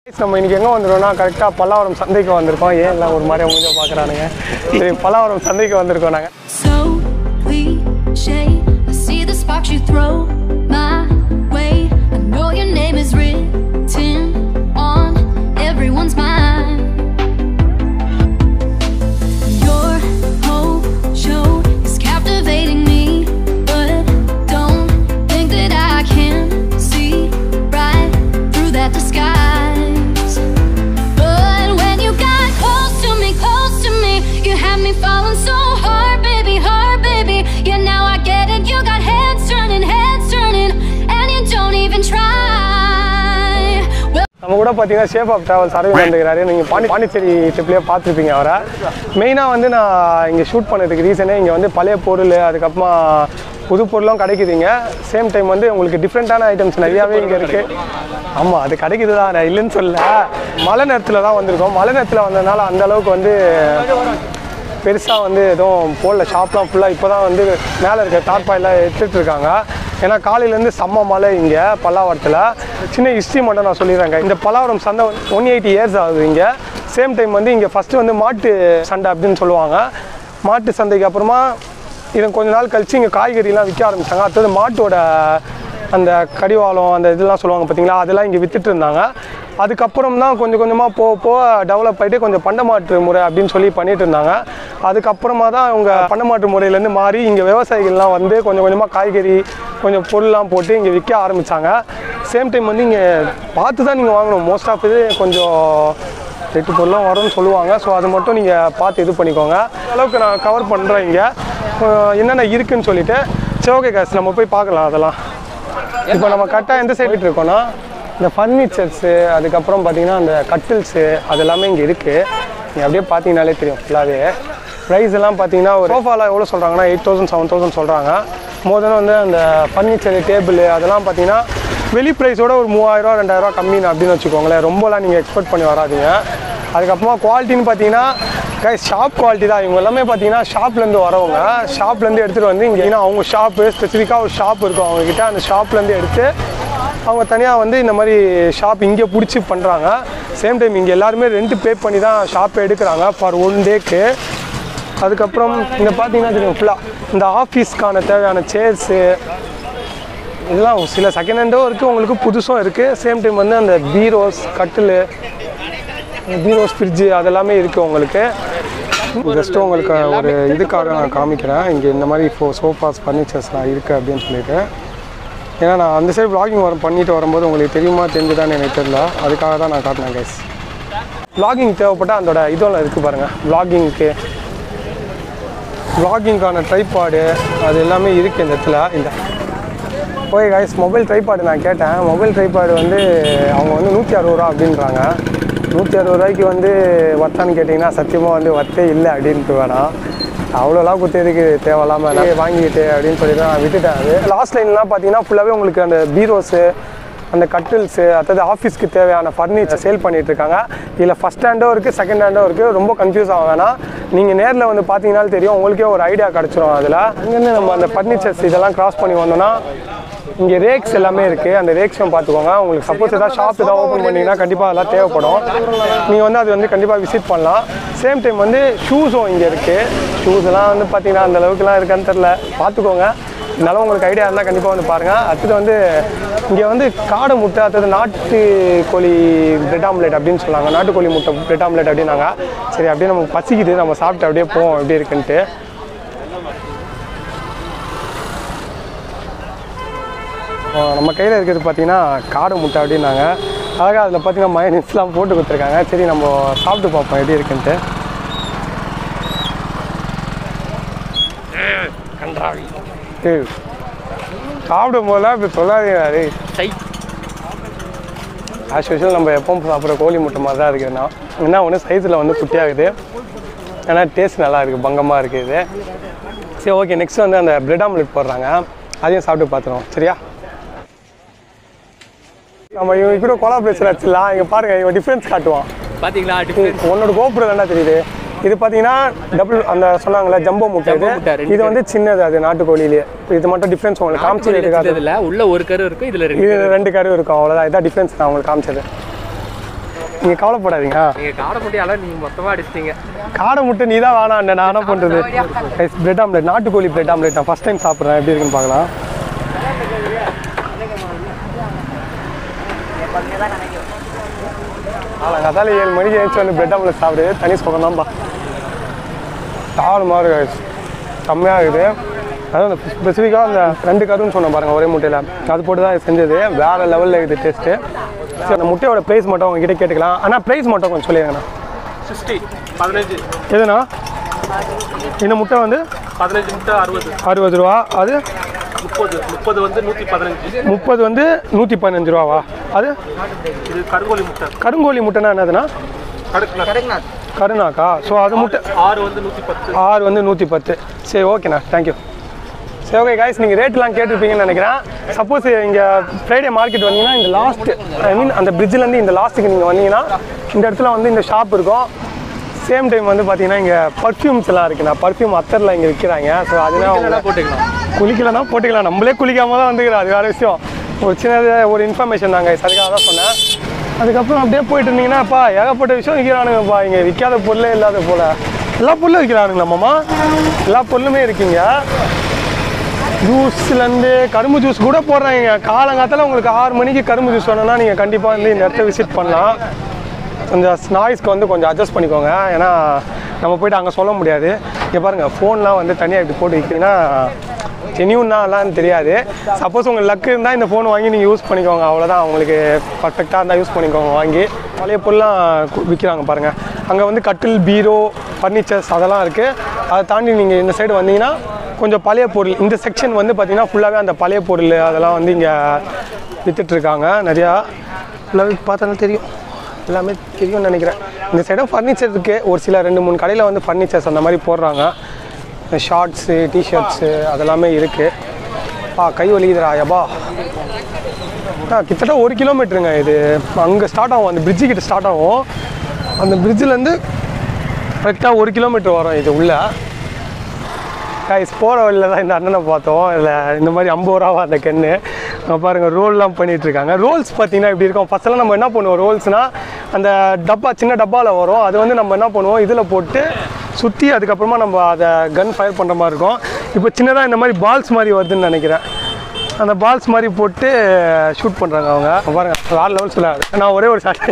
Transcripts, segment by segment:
நம்ம இன்னைக்கு எங்கே வந்துருக்கோம்னா கரெக்டாக பல்லாவரம் சந்தைக்கு வந்திருக்கோம் ஏன் எல்லாம் ஒரு மாதிரி முடிஞ்ச பார்க்குறானுங்க சரி பல்லாவரம் சந்தைக்கு வந்திருக்கோம் நாங்கள் So cliche. I see the sparks you throw my way. I know your name is written on everyone's mind. Your whole show is captivating me, but don't think that I can see right through that disguise. But when you got close to me, close to me, you had me falling so hard, baby, hard, baby. Yeah, now I get it. You got heads turning, heads turning, and you don't even try. Well, நம்ம கூட பார்த்தீங்கன்னா shape of travels Arvind வந்துக்கிறாரு நீங்கள் பாண்டி பாண்டிச்சேரி ட்ரிப்லேயே பார்த்துருப்பீங்க அவரை மெயினாக வந்து நான் இங்கே ஷூட் பண்ணதுக்கு ரீசனே இங்கே வந்து பழைய பொருள் அதுக்கப்புறமா புது பொருளும் கிடைக்குதுங்க சேம் டைம் வந்து உங்களுக்கு டிஃப்ரெண்ட்டான ஐட்டம்ஸ் நிறையாவே இங்கே இருக்குது ஆமாம் அது கிடைக்குது தான் நான் இல்லைன்னு சொல்லல மழை நேரத்தில் தான் வந்திருக்கோம் மழை நேரத்தில் வந்ததுனால அந்த அளவுக்கு வந்து பெருசாக வந்து எதுவும் போடல ஷாப்லாம் ஃபுல்லாக இப்போ தான் வந்து மேலே இருக்க தார்பாயெல்லாம் எடுத்துட்டு இருக்காங்க ஏன்னா காலையிலேருந்து செம்ம மழை இங்கே பல்லாவரத்தில் சின்ன ஹிஸ்ட்ரி மட்டும் நான் சொல்லிடுறேங்க இந்த பல்லாவரம் சந்தை ஒன் எயிட்டி இயர்ஸ் ஆகுது இங்கே சேம் டைம் வந்து இங்கே ஃபஸ்ட்டு வந்து மாட்டு சண்டை அப்படின்னு சொல்லுவாங்க மாட்டு சந்தைக்கு அப்புறமா இது கொஞ்ச நாள் கழிச்சு இங்கே காய்கறிலாம் விற்க ஆரம்பிச்சாங்க அடுத்தது மாட்டோட அந்த கடிவாளம் அந்த இதெல்லாம் சொல்லுவாங்க பார்த்தீங்களா அதெல்லாம் இங்கே வித்துட்டு இருந்தாங்க அதுக்கப்புறம் தான் கொஞ்சம் கொஞ்சமாக போக போக டெவலப் ஆகிட்டு கொஞ்சம் பண்டமாற்று முறை அப்படின்னு சொல்லி பண்ணிட்டு இருந்தாங்க அதுக்கப்புறமா தான் அவங்க பண்டமாற்று முறையிலேருந்து மாறி இங்கே விவசாயிகள்லாம் வந்து கொஞ்சம் கொஞ்சமாக காய்கறி கொஞ்சம் பொருள்லாம் போட்டு இங்கே விற்க ஆரம்பித்தாங்க சேம் டைம் வந்து இங்கே பார்த்து தான் நீங்கள் வாங்கணும் மோஸ்ட் ஆஃப் இது கொஞ்சம் எட்டு பொருளும் வரும்னு சொல்லுவாங்க ஸோ அது மட்டும் நீங்கள் பார்த்து இது பண்ணிக்கோங்க அளவுக்கு நான் கவர் பண்ணுறேன் இங்கே அஹ் என்னென்ன இருக்குன்னு சொல்லிட்டு சரி ஓகே காசு நம்ம போய் பார்க்கலாம் அதெல்லாம் இப்போ நம்ம கரெக்டாக எந்த சைடு இருக்கோம்னா இந்த ஃபர்னிச்சர்ஸு அதுக்கப்புறம் பார்த்தீங்கன்னா அந்த கட்டில்ஸு அது எல்லாமே இங்கே இருக்குது நீங்கள் அப்படியே பார்த்தீங்கனாலே தெரியும் ஃபுல்லாகவே ப்ரைஸ் எல்லாம் பார்த்தீங்கன்னா ஒரு சோஃபாலாம் எவ்வளோ சொல்கிறாங்கன்னா எயிட் தௌசண்ட் செவன் தௌசண்ட் சொல்கிறாங்க மோதன வந்து அந்த ஃபர்னிச்சர் டேபிள் அதெல்லாம் பார்த்தீங்கன்னா வெளி ப்ரைஸோட ஒரு மூவாயிரரூவா ரெண்டாயிரரூவா கம்மின்னு அப்படின்னு வச்சுக்கோங்களேன் ரொம்பலாம் நீங்கள் எக்ஸ்பெக்ட் பண்ணி வராதீங்க அதுக்கப்புறமா குவாலிட்டின்னு பார்த்தீங்கன்னா கைஸ் ஷாப் குவாலிட்டி தான் இவங்க எல்லாமே பார்த்தீங்கன்னா ஷாப்லேருந்து வரவங்க ஷாப்லேருந்து எடுத்துகிட்டு வந்து இங்கே ஏன்னா அவங்க ஷாப்பு ஸ்பெசிஃபிக்காக ஒரு ஷாப் இருக்கும் அவங்கக்கிட்ட அந்த ஷாப்லேருந்து எடுத்து அவங்க தனியாக வந்து இந்த மாதிரி ஷாப் இங்கே பிடிச்சி பண்ணுறாங்க சேம் டைம் இங்கே எல்லாருமே ரெண்ட் பே பண்ணி தான் ஷாப்பை எடுக்கிறாங்க ஃபார் ஒன் டேக்கு அதுக்கப்புறம் இங்கே பார்த்தீங்கன்னா தெரியும் ஃபுல்லாக இந்த ஆஃபீஸ்க்கான தேவையான சேர்ஸு இதெல்லாம் சில செகண்ட் ஹேண்டும் இருக்குது உங்களுக்கு புதுசும் இருக்குது சேம் டைம் வந்து அந்த பீரோஸ் கட்டில் பீரோஸ் ஃப்ரிட்ஜு அதெல்லாமே இருக்குது உங்களுக்கு ஜஸ்ட்டு உங்களுக்கு ஒரு இதுக்காக நான் காமிக்கிறேன் இங்கே இந்த மாதிரி இப்போ சோஃபாஸ் ஃபர்னிச்சர்ஸ்லாம் இருக்குது அப்படின்னு சொல்லிட்டு ஏன்னா நான் அந்த சைடு vlogging வர பண்ணிட்டு வரும்போது உங்களுக்கு தெரியுமா தெரிஞ்சுதான்னு எனக்கு தெரியல அதுக்காக தான் நான் காட்டினேன் கைஸ் vlogging தேவைப்பட்டால் அதோட இதெல்லாம் இருக்குது பாருங்கள் vloggingக்கு vloggingக்கான ட்ரைபாடு அது எல்லாமே இருக்குது இந்த இடத்துல இந்த ஓகே கைஸ் மொபைல் ட்ரைபாடு நான் கேட்டேன் மொபைல் ட்ரைபாடு வந்து அவங்க வந்து நூற்றி அறுபது ரூபா அப்படின்றாங்க நூற்றி அறுபது ரூபாய்க்கு வந்து வர்த்தான்னு கேட்டிங்கன்னா சத்தியமாக வந்து வர்த்தே இல்லை அப்படின்ட்டு வேணாம் அவ்வளோலாம் குத்ததுக்கு தேவையில்லாமல் நிறைய வாங்கிக்கிட்டு அப்படின்னு சொல்லி தான் விட்டுட்டேன் அது லாஸ்ட் லைன்லாம் பார்த்தீங்கன்னா ஃபுல்லாகவே உங்களுக்கு அந்த பீரோஸு அந்த கட்டில்ஸு அதாவது ஆஃபீஸ்க்கு தேவையான ஃபர்னிச்சர் சேல் பண்ணிட்டு இருக்காங்க இதில் ஃபஸ்ட் ஹேண்டும் இருக்குது செகண்ட் ஹேண்டும் இருக்குது ரொம்ப கன்ஃபியூஸ் ஆக வேணாம் நீங்கள் நேரில் வந்து பார்த்தீங்கனாலும் தெரியும் உங்களுக்கே ஒரு ஐடியா கிடச்சிரும் அதில் அங்கேருந்து நம்ம அந்த ஃபர்னிச்சர்ஸ் இதெல்லாம் கிராஸ் பண்ணி வந்தோம்னா இங்கே ரேக்ஸ் எல்லாமே இருக்குது அந்த ரேக்ஸும் பார்த்துக்கோங்க உங்களுக்கு சப்போஸ் ஏதாவது ஷாப் ஏதாவது ஓப்பன் பண்ணிங்கன்னா கண்டிப்பாக அதெல்லாம் தேவைப்படும் நீங்கள் வந்து அது வந்து கண்டிப்பாக விசிட் பண்ணலாம் சேம் டைம் வந்து ஷூஸும் இங்கே இருக்குது ஷூஸ் எல்லாம் வந்து பார்த்தீங்கன்னா அந்த அளவுக்குலாம் இருக்கான்னு தெரில பார்த்துக்கோங்க இருந்தாலும் உங்களுக்கு ஐடியா இருந்தால் கண்டிப்பாக வந்து பாருங்கள் அடுத்தது வந்து இங்கே வந்து காடை முட்டை அடுத்தது நாட்டு கோழி பிரெட் ஆம்லெட் அப்படின்னு சொன்னாங்க நாட்டுக்கோழி முட்டை பிரெட் ஆம்லெட் அப்படின்னாங்க சரி அப்படியே நமக்கு பசிக்குது நம்ம சாப்பிட்டு அப்படியே போவோம் எப்படி இருக்குன்ட்டு ஆ, நம்ம கையில் இருக்கிறது பார்த்தீங்கன்னா காடை முட்டை அப்படின்னாங்க அழகாக அதில் பார்த்தீங்கன்னா மயனிஸ்லாம் போட்டு கொடுத்துருக்காங்க சரி நம்ம சாப்பிட்டு பார்ப்போம் எப்படி இருக்குன்ட்டு கன்றாவி ஏய், சாப்பிடும் போதெல்லாம் இப்போ சொல்லாதீங்க டேய் ஆஸ் யூஷுவல் நம்ம எப்பவும் சாப்பிட்ற கோழி முட்டை மாதிரி தான் இருக்குதுண்ணா என்ன ஒன்று சைஸில் வந்து குட்டியாகுது ஏன்னா டேஸ்ட் நல்லா இருக்குது பங்கமாக இருக்குது இது சரி ஓகே நெக்ஸ்ட் வந்து அந்த பிரெட் ஆம்லெட் போடுறாங்க அதையும் சாப்பிட்டு பார்த்துருவோம் சரியா நம்ம இவங்க கூட கொலாபரேஷன் வச்சிடலாம் இங்கே பாருங்க இவன் டிஃப்ரென்ஸ் காட்டுவான் பாத்தீங்களா டிஃபரன்ஸ் உன்னோட கோபுரம் தானே தெரியுது இது பார்த்தீங்கன்னா டபுள் அந்த சொன்னாங்களே ஜம்போ முட்டை இது ஜம்போ முட்டை, ரெண்டு இது வந்து சின்னது அது நாட்டுக்கோழியிலே இது மட்டும் டிஃப்ரென்ஸ் உங்களுக்கு காமிச்சது இருக்காது இதுல உள்ள ஒரு கரு இருக்கும் இதுல ரெண்டு இது ரெண்டு கரு இருக்கும் அவ்வளோதான் இதான் டிஃப்ரென்ஸ் நான் உங்களுக்கு காமிச்சது நீங்கள் கவலைப்படாதீங்க நீங்க காடை முட்டி அளவு நீங்க மொத்தமா அடிச்சிட்டீங்க காடை முட்டை நீ தான் வேணாம் நான் என்ன பண்ணுறது பிரெட் ஆம்லெட் நாட்டுக்கோழி பிரெட் ஆம்லெட் நான் ஃபஸ்ட் டைம் சாப்பிட்றேன் எப்படி இருக்குன்னு பார்க்கலாம் காலங்காத்தால ஏழு மணிக்கு எழுந்துச்சு வந்து பிரெட் ஆம்லெட் சாப்பிடு தனி சுகம் தான்ப்பா தாள் மாதிரி guys. செம்மையா இருக்குது அதான் அந்த ஸ்பெசிஃபிக்காக அந்த ரெண்டு கருன்னு சொன்னேன் பாருங்க ஒரே முட்டையில் அது போட்டு தான் இது செஞ்சது வேற லெவலில் இருக்குது டேஸ்ட்டு சரி அந்த முட்டையோட ப்ரைஸ் மட்டும் உங்ககிட்ட கேட்டுக்கலாம் ஆனால் ப்ரைஸ் மட்டும் கொஞ்சம் சொல்லிடுங்கண்ணா சிக்ஸ்டி பதினஞ்சு எதுண்ணா இந்த முட்டை வந்து பதினஞ்சு முட்டை அறுபது அறுபது ரூபா அது முப்பது முப்பது வந்து நூற்றி பதினஞ்சு முப்பது வந்து நூற்றி பதினஞ்சு ரூபாவா அது இது கருங்கோழி முட்டை கருங்கோழி முட்டைனா என்னதுண்ணா கடுக்குண்ணா கருணாக்கா ஸோ அது முட்டை ஆறு வந்து நூற்றி பத்து ஆறு வந்து நூற்றி பத்து சரி ஓகேண்ணா தேங்க்யூ சரி ஓகே காய்ஸ் நீங்கள் ரேட்லாம் கேட்டிருப்பீங்கன்னு நினைக்கிறேன் சப்போஸ் இங்கே ஃப்ரைடே மார்க்கெட் வந்தீங்கன்னா இந்த லாஸ்ட் ஐ மீன் அந்த bridgeலேருந்து இந்த லாஸ்ட்டுக்கு நீங்கள் வந்தீங்கன்னா இந்த இடத்துல வந்து இந்த ஷாப் இருக்கும் சேம் டைம் வந்து பார்த்தீங்கன்னா இங்கே பர்ஃப்யூம்ஸ் எல்லாம் இருக்குண்ணா பர்ஃப்யூம் அத்தரில் இங்கே விற்கிறாங்க ஸோ அதனால போட்டுக்கலாம் குளிக்கலன்னா போட்டுக்கலாம் நம்மளே குளிக்காம தான் வந்துக்கிறோம் அது வேற விஷயம் ஒரு சின்னது ஒரு இன்ஃபர்மேஷன் தாங்க அதுக்காக தான் சொன்னேன் அதுக்கப்புறம் அப்படியே போயிட்டு இருந்தீங்கன்னாப்பா ஏகப்பட்ட விஷயம் விற்கிறானுங்கப்பா இங்கே விற்காத பொருளே இல்லாத போல எல்லா பொருளும் விற்கிறானுங்களா மாமா எல்லா பொருளுமே இருக்குங்க ஜூஸ்லேருந்து கரும்பு ஜூஸ் கூட போடுறாங்க காலங்காத்தால உங்களுக்கு ஆறு மணிக்கு கரும்பு ஜூஸ் வேணும்னா நீங்கள் கண்டிப்பாக வந்து இந்த இடத்த விசிட் பண்ணலாம் கொஞ்சம் நாய்ஸ்க்கு வந்து கொஞ்சம் அட்ஜஸ்ட் பண்ணிக்கோங்க ஏன்னா நம்ம போயிட்டு அங்கே சொல்ல முடியாது இங்கே பாருங்கள் ஃபோன்லாம் வந்து தனியாக இப்படி போட்டு வைக்கிறீங்கன்னா ஜென்யூன்னாலாம் தெரியாது சப்போஸ் உங்கள் லக்கு இருந்தால் இந்த ஃபோன் வாங்கி நீங்கள் யூஸ் பண்ணிக்கோங்க அவ்வளோதான் உங்களுக்கு பர்ஃபெக்டாக இருந்தால் யூஸ் பண்ணிக்கோங்க வாங்கி பழைய பொருள்லாம் கு- விற்கிறாங்க பாருங்கள் அங்கே வந்து கட்டில் பீரோ ஃபர்னிச்சர்ஸ் அதெல்லாம் இருக்குது அதை தாண்டி நீங்கள் இந்த சைடு வந்தீங்கன்னா கொஞ்சம் பழைய பொருள் இந்த செக்ஷன் வந்து பார்த்தீங்கன்னா ஃபுல்லாகவே அந்த பழைய பொருள் அதெல்லாம் வந்து இங்கே விற்றுட்ருக்காங்க நிறையா ஃபுல்லாகவே பார்த்தாலும் தெரியும் எல்லாமே தெரியும்னு நினைக்கிறேன் இந்த சைடும் ஃபர்னிச்சர் இருக்குது ஒரு சில ரெண்டு மூணு கடையில் வந்து ஃபர்னிச்சர்ஸ் அந்த மாதிரி போடுறாங்க ஷார்ட்ஸு டிஷர்ட்ஸு அதெல்லாமே இருக்குது பா கை வலிக்குதுடா யபா ஆ கிட்டத்தட்ட ஒரு கிலோமீட்டருங்க இது அங்கே ஸ்டார்ட் ஆகும் அந்த bridge கிட்ட ஸ்டார்ட் ஆகும் அந்த பிரிட்ஜிலேருந்து கரெக்டாக ஒரு கிலோமீட்டர் வரும் இது உள்ள கைஸ் போகிற வழியில் தான் இந்த அண்ணனை பார்த்தோம் இல்லை இந்த மாதிரி ஐம்பது ரூபாவா அந்த கன்று அங்கே பாருங்கள் ரோல்லாம் பண்ணிட்டு இருக்காங்க ரோல்ஸ் பார்த்தீங்கன்னா இப்படி இருக்கும் ஃபஸ்ட்டெல்லாம் நம்ம என்ன பண்ணுவோம் ரோல்ஸ்னால் அந்த டப்பா சின்ன டப்பாவில் வரும் அது வந்து நம்ம என்ன பண்ணுவோம் இதில் போட்டு சுற்றி அதுக்கப்புறமா நம்ம அதை கன் ஃபயர் பண்ணுற மாதிரி இருக்கும் இப்போ சின்னதாக இந்த மாதிரி பால்ஸ் மாதிரி வருதுன்னு நினைக்கிறேன் அந்த பால்ஸ் மாதிரி போட்டு ஷூட் பண்ணுறாங்க அவங்க அங்க பாருங்க வேறு லெவல் சொல்லாது நான் ஒரே ஒரு ஷாட்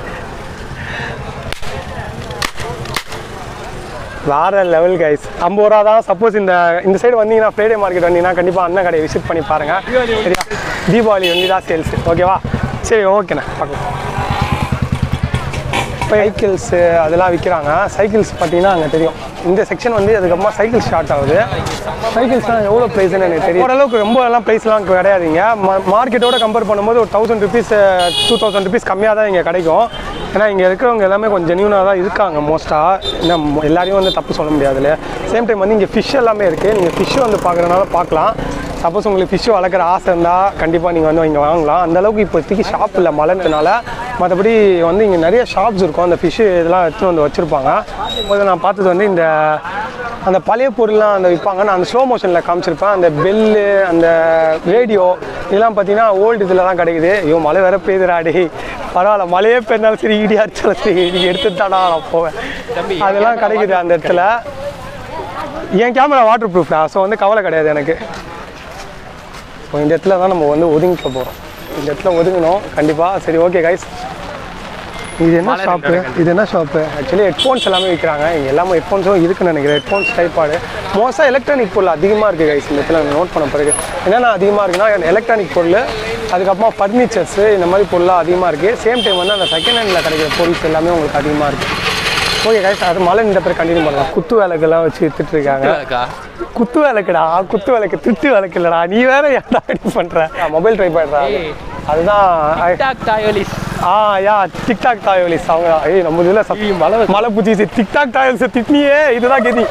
வேற லெவல் கைஸ் ஐம்பது ரூபா தான் சப்போஸ் இந்த இந்த சைடு வந்தீங்கன்னா ஃப்ரைடே மார்க்கெட் வந்தீங்கன்னா கண்டிப்பாக அண்ணன் கடையை விசிட் பண்ணி பாருங்க சரியா தீபாவளி வந்து தான் சேல்ஸ் ஓகேவா சரி ஓகேண்ணே பார்க்கலாம் சைக்கிள்ஸு அதெல்லாம் விற்கிறாங்க சைக்கிள்ஸ் பார்த்தீங்கன்னா அங்கே தெரியும் இந்த செக்ஷன் வந்து அதுக்கப்புறமா சைக்கிள் ஸ்டார்ட் ஆகுது சைக்கிள்ஸ்லாம் எவ்வளோ ப்ரைஸ்னு எனக்கு தெரியும் ஓரளவுக்கு ரொம்ப எல்லாம் ப்ரைஸ்லாம் கிடையாதுங்க மார்க்கெட்டோட கம்பேர் பண்ணும்போது ஒரு thousand rupees two thousand rupees கம்மியாக தான் இங்கே கிடைக்கும் ஏன்னா இங்கே இருக்கிறவங்க எல்லாமே கொஞ்சம் ஜென்யூனாக தான் இருக்காங்க மோஸ்ட்டாக ஏன்னா மொ- எல்லாரையும் வந்து தப்பு சொல்ல முடியாதுல்ல சேம் டைம் வந்து இங்கே ஃபிஷ் எல்லாமே இருக்குது நீங்கள் ஃபிஷ் வந்து பார்க்குறதுனால பார்க்கலாம் சப்போஸ் உங்களுக்கு ஃபிஷ் வளர்க்குற ஆசை இருந்தால் கண்டிப்பாக நீங்கள் வந்து இங்கே வாங்கலாம் அந்த அளவுக்கு இப்போதைக்கு ஷாப் இல்லை மழைன்றனால மற்றபடி வந்து இங்கே நிறைய ஷாப்ஸ் இருக்கும் அந்த ஃபிஷ்ஷு இதெல்லாம் எடுத்துன்னு வந்து வச்சுருப்பாங்க போது நான் பார்த்தது வந்து இந்த அந்த பழைய பொருள்லாம் அந்த விற்பாங்க நான் அந்த ஸ்லோ மோஷனில் காமிச்சிருப்பேன் அந்த பெல்லு அந்த ரேடியோ இதெல்லாம் பார்த்தீங்கன்னா ஓல்டு இதில் தான் கிடைக்குது ஐயோ மழை வேற பெய்யுதுடாடி பரவாயில்ல மழையே பெய்தாலும் சரி இடி அடிச்சாலும் சரி இடி எடுத்துட்டு தானா நான் போவேன் அதெல்லாம் கிடைக்குது அந்த இடத்துல என் கேமரா வாட்டர் ப்ரூஃப் தான் ஸோ வந்து கவலை கிடையாது எனக்கு ஸோ இந்த இடத்துல தான் நம்ம வந்து ஒதுங்கிக்க போகிறோம் இந்த இடத்துல ஒதுங்கணும் கண்டிப்பாக சரி ஓகே கைஸ் இது என்ன ஷாப்பு இது என்ன ஷாப்பு ஆக்சுவலி ஹெட்ஃபோன்ஸ் எல்லாமே விற்கிறாங்க இங்கே எல்லாமே ஹெட்ஃபோன்ஸும் இருக்குன்னு நினைக்கிறேன் ஹெட்ஃபோன்ஸ் டைப்பாடு மோஸ்ட்டாக எலக்ட்ரானிக் பொருள் அதிகமாக இருக்குது கைஸ் இந்த இடத்துல நோட் பண்ண பிறகு என்னென்ன அதிகமாக இருக்குன்னா எலக்ட்ரானிக் பொருள் அதுக்கப்புறமா ஃபர்னிச்சர்ஸு இந்த மாதிரி பொருளாக அதிகமாக இருக்குது சேம் டைம் வந்து அந்த செகண்ட் ஹேண்டில் கிடைக்கிற பொருள்ஸ் எல்லாமே உங்களுக்கு அதிகமாக இருக்குது ஓகே கைஸ் அது மழை இந்த பேர் கண்டினியூ பண்ணலாம் குத்து விளக்கெல்லாம் வச்சு வித்துட்டு இருக்காங்க குத்து விளக்குடா குத்து விளக்கு திட்டு விளக்கு இல்லடா நீ வேற ஏன்டா இப்படி பண்ற மொபைல் ட்ரை பண்றா அதுதான் I- ஆ யா டிக்டாக் தாயோலிஸ் அவங்க ஏய் நம்ம இதில் சப்பி மலை மலை பூச்சி டிக்டாக் தாயோலிஸ் திட்னியே இதுதான் கதி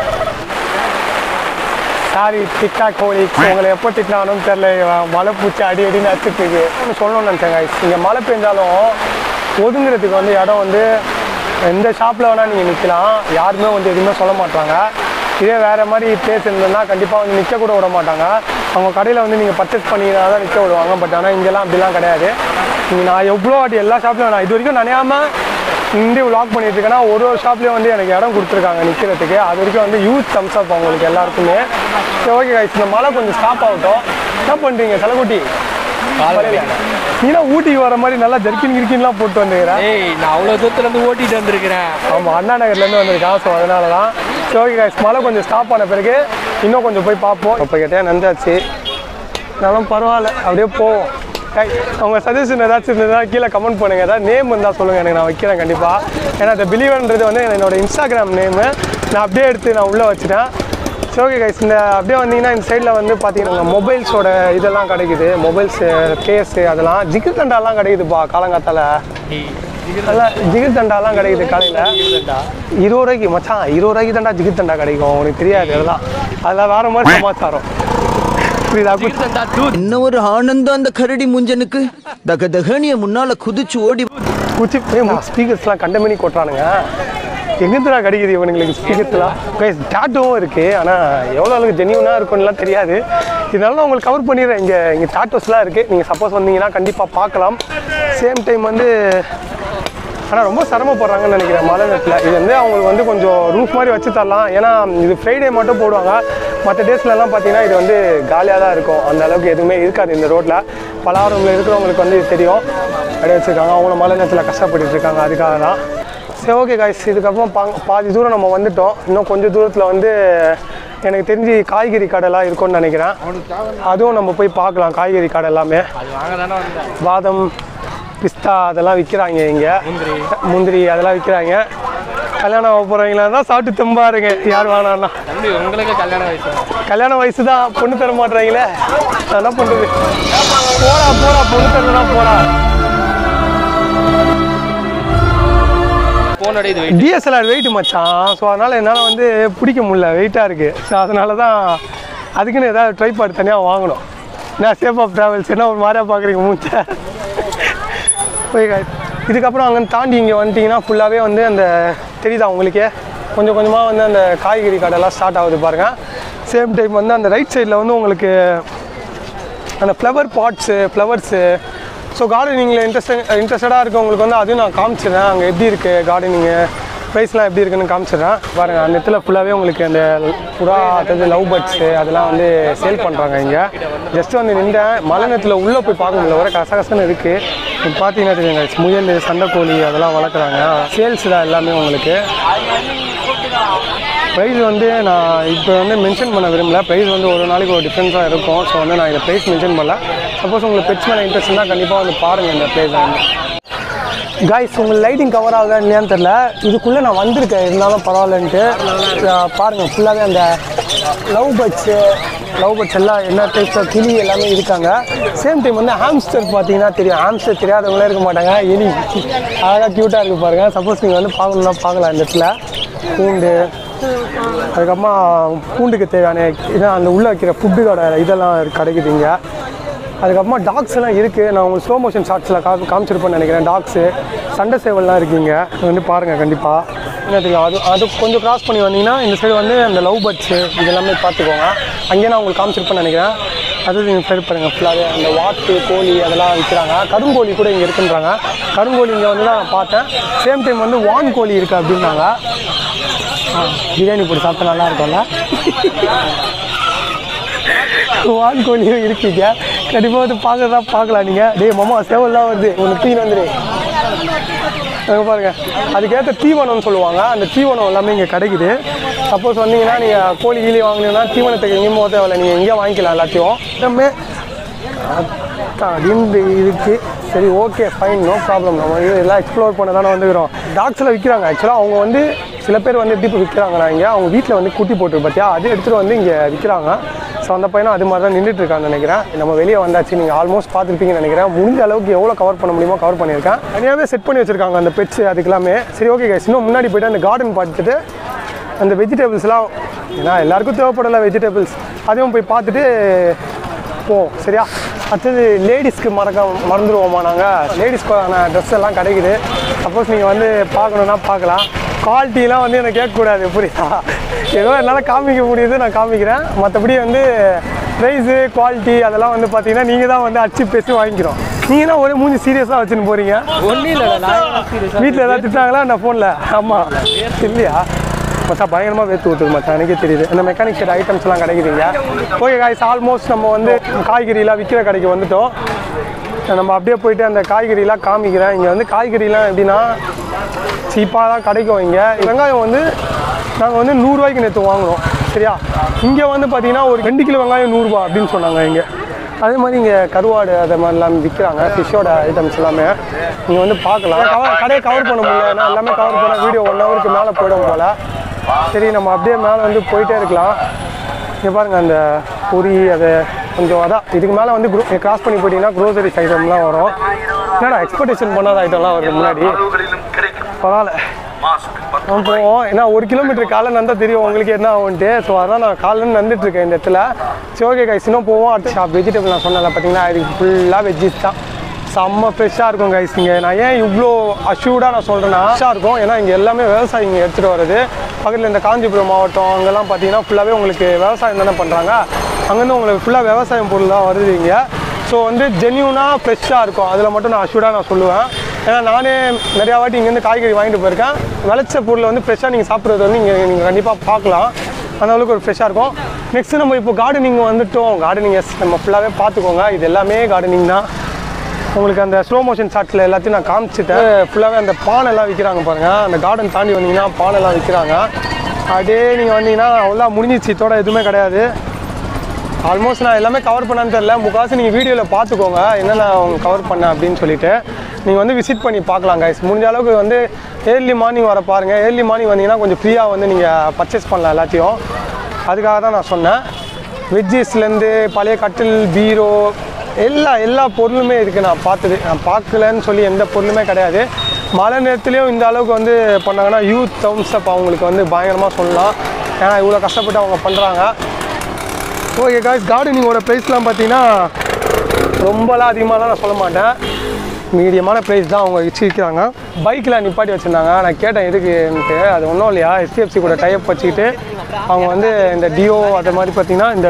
சாரி டிக்டாக் ஹோலி உங்களை எப்போ திட்டினாலும் தெரில இவன் மலை பூச்சி அடி அடின்னு அடிச்சிட்டு இருக்கு ஒன்று சொல்லணும்னு நினச்சேன் guys. இங்கே மழை பெஞ்சாலும் ஒதுங்குறதுக்கு வந்து இடம் வந்து எந்த ஷாப்பில் வேணால் நீங்கள் நிற்கலாம் யாருமே வந்து எதுவுமே சொல்ல மாட்டாங்க இதே வேறு மாதிரி பிளேஸ் இருந்ததுன்னா கண்டிப்பாக வந்து நிற்க கூட விட மாட்டாங்க அவங்க கடையில் வந்து நீங்கள் பர்ச்சேஸ் பண்ணினா தான் நிற்க விடுவாங்க பட் ஆனால் இங்கெல்லாம் அப்படிலாம் கிடையாது நீங்கள் நான் எவ்வளோ வாட்டி எல்லா ஷாப்லையும் நான் இது வரைக்கும் நினையாம நின்று விளாக் பண்ணிட்டு இருக்கேன்னா ஒரு ஒரு ஷாப்லேயும் வந்து எனக்கு இடம் கொடுத்துருக்காங்க நிற்கிறதுக்கு அது வரைக்கும் வந்து யூத் தம்ஸ் அப் அவங்களுக்கு எல்லாருக்குமே சரி ஓகே guys இந்த மழை கொஞ்சம் ஸ்டாப் ஆகட்டும் என்ன பண்ணுறீங்க செலகுட்டி நீலாம் ஊட்டிக்கு வர மாதிரி நல்லா ஜர்க்கின் கிர்க்கின்லாம் போட்டு வந்துக்கிறேன் ஏய் நான் அவ்வளோ தூரத்துல இருந்து ஓட்டிட்டு வந்திருக்கிறேன் ஆமாம் அண்ணா நகர்லேருந்து வந்திருக்கான் ஸோ அதனால தான் சரி ஓகே guys மழை கொஞ்சம் ஸ்டாப் ஆன பிறகு இன்னும் கொஞ்சம் போய் பார்ப்போம் இப்போ கேட்டேன் நந்தாச்சு நானும் பரவாயில்ல அப்படியே போவோம் Guys, உங்க சஜஷன் ஏதாச்சும் இருந்ததுன்னா கீழே கமெண்ட் பண்ணுங்க ஏதாவது நேம் இருந்தால் சொல்லுங்கள் எனக்கு நான் வைக்கிறேன் கண்டிப்பாக ஏன்னா இந்த பிலீவன்றது வந்து என்னோட இன்ஸ்டாகிராம் நேமு நான் அப்படியே எடுத்து நான் உள்ளே வச்சுட்டேன் சரி ஓகே கைஸ் இந்த அப்படியே வந்தீங்கன்னா இந்த சைடில் வந்து பார்த்தீங்கன்னா மொபைல்ஸோட இதெல்லாம் கிடைக்குது மொபைல்ஸு கேஸு அதெல்லாம் ஜிகிர் தண்டாலாம் கிடைக்குதுப்பா காலங்காத்தால நல்லா ஜிகிர் தண்டாலாம் கிடைக்குது காலையில் இருபது ரூபாய்க்கு மச்சான் இருபது ரூபாய்க்கு தாண்டா ஜிகிர் தண்டா கிடைக்கும் உனக்கு தெரியாது அதெல்லாம் அதெல்லாம் வேற மாதிரி சமாச்சாரம் புரியுதா கு- என்ன ஒரு ஆனந்தம் அந்த கரடி முஞ்சனுக்கு தக தகனிய முன்னால குதிச்சு ஓடி குச்சி ஸ்பீக்கர்ஸ்லாம் கண்டமணி கொட்டுறானுங்க எங்கேருந்துடா கிடைக்குது இவனுங்களுக்கு ஸ்பீக்கர்ஸ்லாம் கைஸ் டாட்டோவும் இருக்குது ஆனால் எவ்வளோ அளவுக்கு ஜென்யூனாக இருக்கும்னுலாம் தெரியாது இதனால நான் உங்களுக்கு கவர் பண்ணிடுறேன் இங்கே இங்கே டாட்டோஸ்லாம் இருக்குது நீங்கள் சப்போஸ் வந்தீங்கன்னா கண்டிப்பாக பார்க்கலாம் சேம் டைம் வந்து ஆனால் ரொம்ப சிரமப்படுறாங்கன்னு நினைக்கிறேன் மழை நேரத்தில் இது வந்து அவங்களுக்கு வந்து கொஞ்சம் ரூஃப் மாதிரி வச்சு தரலாம் ஏன்னா இது ஃப்ரைடே மட்டும் போடுவாங்க மற்ற டேஸ்லலாம் பார்த்தீங்கன்னா இது வந்து காலியாக தான் இருக்கும் அந்த அளவுக்கு எதுவுமே இருக்காது இந்த ரோட்டில் பலாவரமில் இருக்கிறவங்களுக்கு வந்து இது தெரியும் அப்படியே வச்சுருக்காங்க அவங்கள மழை நேரத்தில் கஷ்டப்பட்டுட்டு இருக்காங்க அதுக்காக தான் சரி ஓகே காய்ஸ் இதுக்கப்புறம் பா பாதி தூரம் நம்ம வந்துட்டோம் இன்னும் கொஞ்சம் தூரத்தில் வந்து எனக்கு தெரிஞ்சு காய்கறி கடைலாம் இருக்கும்னு நினைக்கிறேன் அதுவும் நம்ம போய் பார்க்கலாம் காய்கறி கடை எல்லாமே அது வாங்க தானே வந்தேன் பாதம் பிஸ்தா அதெல்லாம் விற்கிறாங்க இங்கே முந்திரி அதெல்லாம் விற்கிறாங்க கல்யாணம் ஆக போகிறவங்களா தான் சாப்பிட்டு தெம்பா இருங்க யார் வேணாம்னா தம்பி உங்களுக்கு கல்யாண வயசு கல்யாண வயசு தான் பொண்ணு தர மாட்றாங்களே நான் என்ன பண்ணுறது போடா போடா பொண்ணு தரலாம் போடா போனோட இது வெயிட் டிஎஸ்எல்ஆர் வெயிட் மச்சான் ஸோ அதனால் என்னால் வந்து பிடிக்க முடியல வெயிட்டாக இருக்குது ஸோ அதனால தான் அதுக்குன்னு ஏதாவது ட்ரைபாட் தனியாக வாங்கணும் நான் சேஃப் ஆஃப் ட்ராவல்ஸ் என்ன ஒரு மாதிரியாக பார்க்குறீங்க மூச்ச போய் guys, இதுக்கப்புறம் அங்கே தாண்டி இங்கே வந்துட்டிங்கன்னா ஃபுல்லாகவே வந்து அந்த தெரியுதா உங்களுக்கே கொஞ்சம் கொஞ்சமாக வந்து அந்த காய்கறி கடைலாம் ஸ்டார்ட் ஆகுது பாருங்கள் சேம் டைம் வந்து அந்த ரைட் சைடில் வந்து உங்களுக்கு அந்த ஃப்ளவர் பாட்ஸு ஃப்ளவர்ஸு ஸோ கார்டனிங்கில் இன்ட்ரெஸ்ட் இன்ட்ரெஸ்டடாக இருக்கவங்களுக்கு வந்து அதையும் நான் காமிச்சிடுறேன் அங்கே எப்படி இருக்குது கார்டனிங்கு ப்ரைஸ்லாம் எப்படி இருக்குன்னு காமிச்சிடுறேன் பாருங்கள் அந்த இடத்துல ஃபுல்லாகவே உங்களுக்கு அந்த புறா அதாவது லவ் பேர்ட்ஸு அதெல்லாம் வந்து சேல் பண்ணுறாங்க இங்கே ஜஸ்ட் வந்து நின்றேன் மலை நேரத்தில் உள்ளே போய் பார்க்க முடியல ஒரே கசகசன்னு இருக்குது இப்போ பார்த்தீங்கன்னா தெரியுங்க முயல் சண்டைக்கோழி அதெல்லாம் வளர்க்குறாங்க சேல்ஸ் தான் எல்லாமே உங்களுக்கு ப்ரைஸ் வந்து நான் இப்போ வந்து மென்ஷன் பண்ண விரும்பல ப்ரைஸ் வந்து ஒரு நாளைக்கு ஒரு டிஃப்ரென்ஸாக இருக்கும் ஸோ வந்து நான் இதை ப்ரைஸ் மென்ஷன் பண்ணல சப்போஸ் உங்களுக்கு பெட்ஸ் மேலே இன்ட்ரெஸ்ட் இருந்தால் கண்டிப்பாக வந்து பாருங்கள் இந்த ப்ளேஸ் வந்து காய்ஸ் உங்களுக்கு லைட்டிங் கவர் ஆகுதா இல்லையான்னு தெரில இதுக்குள்ளே நான் வந்திருக்கேன் இருந்தாலும் பரவாயில்லன்ட்டு அஹ் பாருங்கள் ஃபுல்லாகவே அந்த லவ் பேர்ட்ஸு லவ் பேர்ட்ஸ் எல்லாம் என்ன டைப்ஸ் கிளி எல்லாமே இருக்காங்க சேம் டைம் வந்து ஹாம்ஸ்டர் பார்த்தீங்கன்னா தெரியும் ஹாம்ஸ்டர் தெரியாதவங்களே இருக்க மாட்டாங்க எலி அழகாக க்யூட்டாக இருக்குது பாருங்கள் சப்போஸ் நீங்கள் வந்து பார்க்கணுன்னா பார்க்கலாம் இந்த இடத்துல பூண்டு அதுக்கப்புறமா பூண்டுக்கு தேவையான இதான் அந்த உள்ளே வைக்கிற ஃபுட்டோட இதெல்லாம் கிடைக்குது இங்கே அதுக்கப்புறமா டாக்ஸ் எல்லாம் இருக்குது நான் உங்களுக்கு ஸ்லோ மோஷன் ஷார்ட்ஸில் கா காமிச்சிருப்பேன்னு நினைக்கிறேன் டாக்ஸு சண்டை சேவல்லாம் இருக்குங்க இது வந்து பாருங்கள் கண்டிப்பாக என்ன தெரியும் அது அது கொஞ்சம் கிராஸ் பண்ணி வந்தீங்கன்னா இந்த சைடு வந்து அந்த லவ் பேர்ட்ஸு இது எல்லாமே பார்த்துக்கோங்க அங்கேயே நான் உங்களுக்கு காமிச்சிருப்பேன்னு நினைக்கிறேன் அது நீங்கள் சரி பாருங்கள் ஃபுல்லாகவே அந்த வாத்து கோழி அதெல்லாம் விற்கிறாங்க கருங்கோழி கூட இங்கே இருக்குன்றாங்க கருங்கோழி இங்கே வந்து தான் நான் பார்த்தேன் சேம் டைம் வந்து வான் கோழி இருக்குது அப்படின்னாங்க ஆ, பிரியாணி போட்டு சாப்பிட்டா நல்லா இருக்கும்ல வான் கோழியும் இருக்கீங்க கண்டிப்பாக வந்து பார்க்கறதா பார்க்கலாம் நீங்கள் டேய் மாமா சேவல்லாம் வருது உனக்கு தீன் வந்துடு அங்கே பாருங்க அதுக்கேற்ற தீவனம்னு சொல்லுவாங்க அந்த தீவனம் எல்லாமே இங்கே கிடைக்குது சப்போஸ் வந்தீங்கன்னா நீங்கள் கோழி கீழி வாங்கினீங்கன்னா தீவனத்துக்கு எங்கேயும் போக தேவையில்ல நீங்கள் எங்கேயும் வாங்கிக்கலாம் எல்லாத்தையும் எல்லாமே அப்படின்னு இருக்கு சரி ஓகே ஃபைன் நோ ப்ராப்ளம் நம்ம இது எல்லாம் எக்ஸ்ப்ளோர் பண்ண தானே வந்துக்கிறோம் டாக்ஸில் விற்கிறாங்க ஆக்சுவலாக அவங்க வந்து சில பேர் வந்து எப்படி விற்கிறாங்கன்னா இங்கே அவங்க வீட்டில் வந்து குட்டி போட்டு பார்த்தியா அது எடுத்துகிட்டு வந்து இங்கே விற்கிறாங்க ஸோ அந்த பையனும் அது மாதிரி தான் நின்றுட்டு இருக்கான்னு நினைக்கிறேன் நம்ம வெளியே வந்தாச்சு நீங்கள் ஆல்மோஸ்ட் பார்த்துருப்பீங்கன்னு நினைக்கிறேன் முடிஞ்ச அளவுக்கு எவ்வளோ கவர் பண்ண முடியுமோ கவர் பண்ணியிருக்கேன் தனியாகவே செட் பண்ணி வச்சிருக்காங்க அந்த பெட்ஸ் அதுக்கெல்லாமே சரி ஓகே guys இன்னும் முன்னாடி போயிட்டு அந்த கார்டன் பார்த்துட்டு அந்த வெஜிடபிள்ஸ்லாம் ஏன்னா எல்லாருக்கும் தேவைப்படல வெஜிடபிள்ஸ் அதையும் போய் பார்த்துட்டு போவோம் சரியா அடுத்தது லேடிஸ்க்கு மறக்க மறந்துடுவோமா நாங்கள் லேடிஸ்க்கான ட்ரெஸ் எல்லாம் கிடைக்குது சப்போஸ் நீங்கள் வந்து பார்க்கணுன்னா பார்க்கலாம் குவாலிட்டிலாம் வந்து எனக்கு கேட்கக்கூடாது புரியுதா ஏதோ என்னால் காமிக்க முடியுது நான் காமிக்கிறேன் மற்றபடி வந்து ப்ரைஸு குவாலிட்டி அதெல்லாம் வந்து பார்த்தீங்கன்னா நீங்கள் தான் வந்து அடிச்சு பேசி வாங்கிக்கிறோம் நீங்கள் தான் ஒரே மூஞ்சி சீரியஸாக வச்சுன்னு போகிறீங்க ஒன்றும் இல்லைடா நான் சீரியஸாக வீட்டில் ஏதாவது திட்டாங்களா நான் ஃபோனில் ஆமாம் இல்லையா மச்சா பயங்கரமாக வேத்து ஊற்றுது மச்சான் எனக்கே தெரியுது இந்த மெக்கானிக் செட் ஐட்டம்ஸ்லாம் கிடைக்குதுங்க ஓகே காய்ஸ் ஆல்மோஸ்ட் நம்ம வந்து காய்கறிலாம் விற்கிற கடைக்கு வந்துட்டோம் நம்ம அப்படியே போயிட்டு அந்த காய்கறிலாம் காமிக்கிறேன் இங்கே வந்து காய்கறிலாம் எப்படின்னா சீப்பாக தான் கிடைக்கும் இங்கே வெங்காயம் வந்து நாங்கள் வந்து நூறுரூவாய்க்கு நேற்று வாங்கினோம் சரியா இங்கே வந்து பார்த்தீங்கன்னா ஒரு ரெண்டு கிலோ வெங்காயம் நூறுரூவா அப்படின்னு சொன்னாங்க இங்கே அதே மாதிரி இங்கே கருவாடு அது மாதிரிலாம் விற்கிறாங்க ஃபிஷ்ஷோட ஐட்டம்ஸ் எல்லாமே நீங்கள் வந்து பார்க்கலாம் கவர் கடையை கவர் பண்ண முடியல ஏன்னா எல்லாமே கவர் பண்ண வீடியோ ஒன் ஹவருக்கு மேலே போயிடும் போல் சரி நம்ம அப்படியே மேலே வந்து போயிட்டே இருக்கலாம் இங்கே பாருங்கள் அந்த பொரி அது கொஞ்சம் அதான் இதுக்கு மேலே வந்து குரூ கிராஸ் பண்ணி போயிட்டீங்கன்னா க்ரோசரிஸ் ஐட்டம்லாம் வரும் என்னடா எக்ஸ்பெக்டேஷன் பண்ணாத ஐட்டம்லாம் வருது முன்னாடி பரவாயில்ல நம்ம போவோம் ஏன்னா ஒரு கிலோமீட்டர் காலை நந்தா தெரியும் உங்களுக்கு என்ன ஆகும்ட்டு ஸோ அதான் நான் காலையில் நந்துட்டு இருக்கேன் இந்த இடத்துல சரி ஓகே கைஸ் இன்னும் போவோம் அடுத்த ஷாப் வெஜிடபிள் நான் சொன்னல பார்த்தீங்கன்னா இதுக்கு ஃபுல்லாக வெஜ்ஜிஸ் தான் செம்ம ஃப்ரெஷ்ஷாக இருக்கும் கைஸ் இங்கே நான் ஏன் இவ்வளோ அஷ்யூர்டாக நான் சொல்கிறேன்னா ஃப்ரெஷ்ஷாக இருக்கும் ஏன்னா இங்கே எல்லாமே விவசாயம் இங்கே எடுத்துகிட்டு வருது பக்கத்தில் இந்த காஞ்சிபுரம் மாவட்டம் அங்கெல்லாம் பார்த்தீங்கன்னா ஃபுல்லாகவே உங்களுக்கு விவசாயம் தானே பண்ணுறாங்க அங்கேருந்து உங்களுக்கு ஃபுல்லாக விவசாயம் பொருள் தான் வருது இங்கே ஸோ வந்து ஜென்யூனாக ஃப்ரெஷ்ஷாக இருக்கும் அதில் மட்டும் நான் அஷ்யூர்டாக நான் சொல்லுவேன் ஏன்னா நானே நிறையா வாட்டி இங்கேருந்து காய்கறி வாங்கிட்டு போயிருக்கேன் விளைச்ச பொருளை வந்து ஃப்ரெஷ்ஷாக நீங்கள் சாப்பிட்றது வந்து இங்கே நீங்கள் கண்டிப்பாக பார்க்கலாம் அந்த அளவுக்கு ஒரு ஃப்ரெஷ்ஷாக இருக்கும் நெக்ஸ்ட் நம்ம இப்போ கார்டனிங் வந்துட்டோம் கார்டனிங் எஸ் நம்ம ஃபுல்லாகவே பார்த்துக்கோங்க இது எல்லாமே கார்டனிங் தான் உங்களுக்கு அந்த ஸ்லோ மோஷன் ஷாட்டில் எல்லாத்தையும் நான் காமிச்சிட்டேன் ஃபுல்லாகவே அந்த பானைலாம் விற்கிறாங்க பாருங்கள் அந்த கார்டன் தாண்டி வந்தீங்கன்னா பானைலாம் விற்கிறாங்க அப்படியே நீங்கள் வந்தீங்கன்னா அவ்வளோ முடிஞ்சிச்சு இதோட எதுவுமே கிடையாது ஆல்மோஸ்ட் நான் எல்லாமே கவர் பண்ணான்னு தெரில முக்காசு நீங்கள் வீடியோவில் பார்த்துக்கோங்க என்னென்ன அவங்க கவர் பண்ணேன் அப்படின்னு சொல்லிட்டு நீங்கள் வந்து விசிட் பண்ணி பார்க்கலாம் கைஸ் முடிஞ்ச அளவுக்கு வந்து ஏர்லி மார்னிங் வர பாருங்கள் ஏர்லி மார்னிங் வந்தீங்கன்னா கொஞ்சம் ஃப்ரீயாக வந்து நீங்கள் பர்ச்சேஸ் பண்ணலாம் எல்லாத்தையும் அதுக்காக தான் நான் சொன்னேன் வெஜ்ஜஸ்லேருந்து பழைய கட்டில் பீரோ எல்லா எல்லா பொருளுமே இருக்குது நான் பார்த்தது நான் பார்க்கலன்னு சொல்லி எந்த பொருளுமே கிடையாது மழை நேரத்துலேயும் இந்த அளவுக்கு வந்து பண்ணாங்கன்னா யூத் தம்ஸ் அப் அவங்களுக்கு வந்து பயங்கரமாக சொல்லலாம் ஏன்னா இவ்வளோ கஷ்டப்பட்டு அவங்க பண்ணுறாங்க ஓகே காய்ஸ் கார்டனிங்கோட ப்ரைஸ்லாம் பார்த்தீங்கன்னா ரொம்பலாம் அதிகமாகலாம் நான் சொல்ல மாட்டேன் மீடியமான ப்ரைஸ் தான் அவங்க வச்சுருக்கிறாங்க பைக்கில் நிப்பாட்டி வச்சுருந்தாங்க நான் கேட்டேன் எதுக்குன்ட்டு அது ஒன்றும் இல்லையா எஸ்டிஎஃப்சி கூட டைப் வச்சுக்கிட்டு அவங்க வந்து இந்த டியோ அது மாதிரி பார்த்தீங்கன்னா இந்த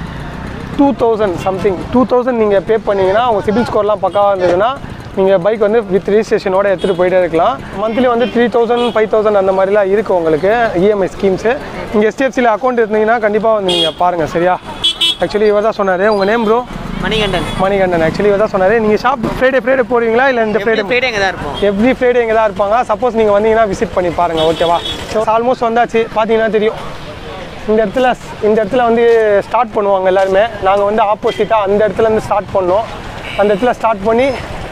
two thousand something two thousand நீங்கள் பே பண்ணீங்கன்னா உங்கள் சிபில் ஸ்கோர்லாம் பக்காவாக இருந்ததுன்னா நீங்கள் பைக் வந்து வித் ரிஜிஸ்ட்ரேஷனோட எடுத்துகிட்டு போயிட்டே இருக்கலாம் மந்த்லி வந்து த்ரீ தௌசண்ட் ஃபைவ் தௌசண்ட் அந்த மாதிரிலாம் இருக்குது உங்களுக்கு இஎம்ஐ ஸ்கீம்ஸு இங்கே எஸ்டிஎஃப்சியில் அக்கௌண்ட் இருந்தீங்கன்னா கண்டிப்பாக வந்து நீங்கள் பாருங்கள் சரியா ஆக்சுவலி இவர் தான் சொன்னார் உங்கள் name bro Manikandan Manikandan actually இவர் தான் சொன்னார் நீங்கள் ஷாப் ஃப்ரைடே ஃப்ரைடே போடுவீங்களா இல்லை இந்த ஃப்ரைடே ஃப்ரைடே இங்கே தான் இருப்போம் எவ்ரி ஃப்ரைடே இங்கே தான் இருப்பாங்க சப்போஸ் நீங்கள் வந்தீங்கன்னா விசிட் பண்ணி பாருங்கள் ஓகேவா ஸோ ஆல்மோஸ்ட் வந்தாச்சு பார்த்தீங்கன்னா தெரியும் இந்த இடத்துல இந்த இடத்துல வந்து ஸ்டார்ட் பண்ணுவாங்க எல்லாருமே நாங்கள் வந்து ஆப்போசிட்டாக அந்த இடத்துல இருந்து ஸ்டார்ட் பண்ணோம் அந்த இடத்துல ஸ்டார்ட் பண்ணி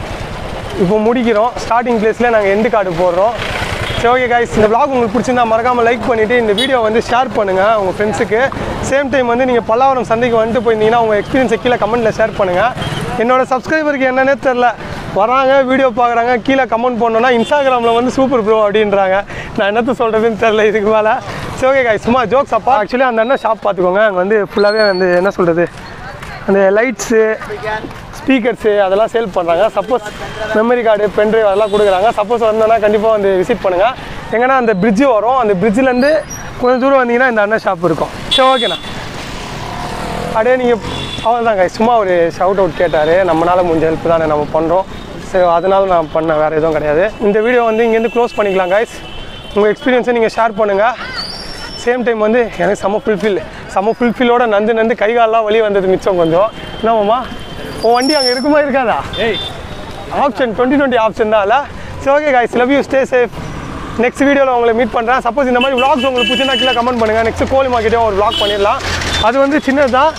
இப்போ முடிக்கிறோம் ஸ்டார்டிங் பிளேஸில் நாங்கள் எண்டு கார்டு போடுறோம் சரி ஓகே கைஸ் இந்த vlog உங்களுக்கு பிடிச்சிருந்தா மறக்காமல் லைக் பண்ணிவிட்டு இந்த வீடியோ வந்து ஷேர் பண்ணுங்கள் உங்கள் ஃப்ரெண்ட்ஸுக்கு சேம் டைம் வந்து நீங்கள் பல்லாவரம் சந்தைக்கு வந்துட்டு போயிருந்தீங்கன்னா உங்கள் எக்ஸ்பீரியன்ஸை கீழே கமெண்ட்டில் ஷேர் பண்ணுங்கள் என்னோட சப்ஸ்கிரைபருக்கு என்னன்னே தெரில வராங்க வீடியோ பார்க்குறாங்க கீழே கமெண்ட் பண்ணோன்னா இன்ஸ்டாகிராமில் வந்து சூப்பர் ப்ரோ அப்படின்றாங்க நான் என்னத்த சொல்கிறதுன்னு தெரில இதுக்கு மேலே சரி ஓகே guys சும்மா ஜோக்ஸ் அப்பா ஆக்சுவலி அந்த அண்ணன் ஷாப் பார்த்துக்கோங்க அங்கே வந்து ஃபுல்லாகவே வந்து என்ன சொல்கிறது அந்த லைட்ஸு ஸ்பீக்கர்ஸு அதெல்லாம் சேல் பண்ணுறாங்க சப்போஸ் மெமரி கார்டு பென்ட்ரைவ் அதெல்லாம் கொடுக்குறாங்க சப்போஸ் வந்தோன்னா கண்டிப்பாக வந்து விசிட் பண்ணுங்கள் எங்கன்னா அந்த பிரிட்ஜு வரும் அந்த பிரிட்ஜிலேருந்து கொஞ்சம் தூரம் வந்தீங்கன்னா இந்த அண்ணன் ஷாப் இருக்கும் சரி ஓகேண்ணா அப்படியே நீங்கள் அவ்வளோதான் guys சும்மா ஒரு ஷவுட் அவுட் கேட்டார் நம்மளால் முடிஞ்ச ஹெல்ப் தானே நம்ம பண்ணுறோம் சரி அதனால நான் பண்ண வேறு எதுவும் கிடையாது இந்த வீடியோ வந்து இங்கேருந்து க்ளோஸ் பண்ணிக்கலாம் guys உங்கள் எக்ஸ்பீரியன்ஸை நீங்கள் ஷேர் பண்ணுங்கள் சேம் டைம் வந்து எனக்கு செம்ம ஃபுல்ஃபில் செம்ம ஃபுல்ஃபில்லோட நந்து நந்து கை கால்லாம் வலி வந்தது மிச்சம் கொஞ்சம் என்னமாம்மா உன் வண்டி அங்கே இருக்குமா இருக்காதா ஏய் ஆப்ஷன் டுவெண்ட்டி டுவெண்ட்டி ஆப்ஷன் தான் இல்லை சரி okay guys love you stay safe next வீடியோவில் உங்களை மீட் பண்ணுறேன் சப்போஸ் இந்த மாதிரி vlogs உங்களுக்கு பிடிச்சிருந்தா கீழே கமெண்ட் பண்ணுங்கள் நெக்ஸ்ட் கோழி மார்க்கெட்டையும் ஒரு vlog பண்ணிடலாம் அது வந்து சின்னது தான்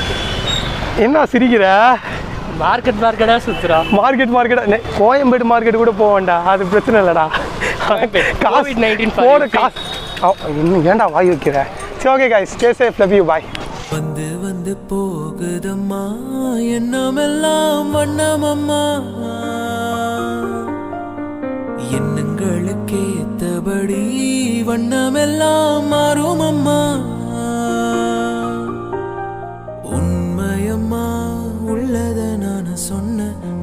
என்ன சிரிக்கிற மார்க்கெட் மார்க்கெட்டாக சுற்றுறா மார்க்கெட் மார்க்கெட் கோயம்பேடு மார்க்கெட் கூட போக வேண்டாம் அது பிரச்சனை இல்லைடா காசு COVID-19 போட காசு அவ், இன்னும் ஏன்டா வாய் வைக்கிற சரி okay guys stay safe love you bye வந்து வந்து போகுதம்மா எண்ணமெல்லாம் வண்ணமம்மா எண்ணங்களுக்கு ஏத்தபடி வண்ணமெல்லாம் மாறும் அம்மா உண்மையம்மா உள்ளத நான் சொன்ன